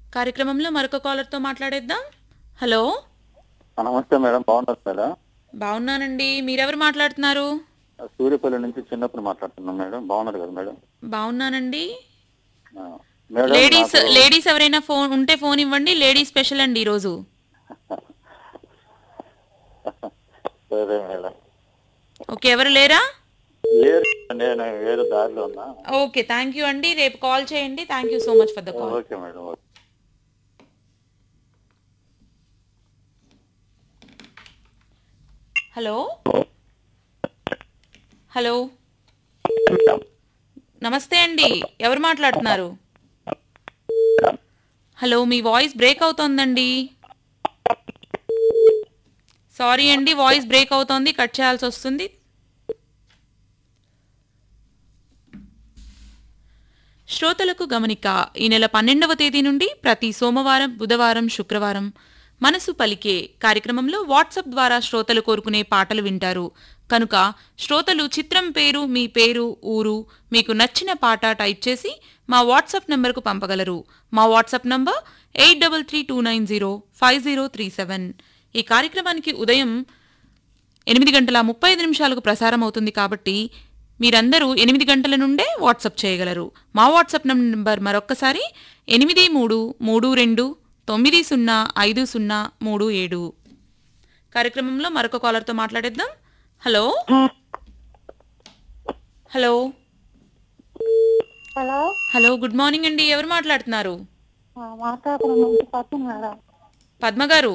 కార్యక్రమంలో మరొక కాలర్తో మాట్లాడేద్దాం హలో నమస్తే మేడం బాగున్నారు మేడం బాగున్నానండి మీరెవరు మాట్లాడుతున్నారు సూర్యపల్లి నుంచి చిన్నప్పుడు మాట్లాడుతున్నాం మేడం బాగున్నారు కదా మేడం బాగున్నానండి ఆ, మేడం లేడీస్ నాకు- లేడీస్ ఎవరైనా ఫోన్ ఉంటే ఫోన్ ఇవ్వండి లేడీస్ స్పెషల్ అండి ఈరోజు సరే మేడం ఓకే ఎవరు లేరా లేదు నేను వేరే దారిలో ఉన్నా ఓకే థ్యాంక్ యూ అండి రేపు కాల్ చేయండి thank you so much for the call okay madam okay hello hello నమస్తే అండి ఎవరు మాట్లాడుతున్నారు హలో మీ వాయిస్ బ్రేక్ అవుతోందండి సారీ అండి వాయిస్ బ్రేక్ అవుతోంది కట్ చేయాల్సి వస్తుంది శ్రోతలకు గమనిక ఈ నెల పన్నెండవ తేదీ నుండి ప్రతి సోమవారం బుధవారం శుక్రవారం మనసు పలికే కార్యక్రమంలో వాట్సాప్ ద్వారా శ్రోతలు కోరుకునే పాటలు వింటారు కనుక శ్రోతలు చిత్రం పేరు మీ పేరు ఊరు మీకు నచ్చిన పాట టైప్ చేసి మా వాట్సాప్ నంబర్కు పంపగలరు మా WhatsApp number eight double three two nine zero five zero three seven ఈ కార్యక్రమానికి ఉదయం ఎనిమిది గంటల ముప్పై ఐదు నిమిషాలకు ప్రసారం అవుతుంది కాబట్టి మీరందరూ ఎనిమిది గంటల నుండే వాట్సప్ చేయగలరు మా వాట్సాప్ నంబర్ మరొక్కసారి ఎనిమిది మూడు మూడు రెండు తొమ్మిది సున్నా ఐదు సున్నా మూడు ఏడు కార్యక్రమంలో మరొక కాలర్తో మాట్లాడేద్దాం hello hello hello hello good morning అండి ఎవరు మాట్లాడుతున్నారు మాట్లాడుకున్న నుంచి పక్కన మేడం పద్మ గారు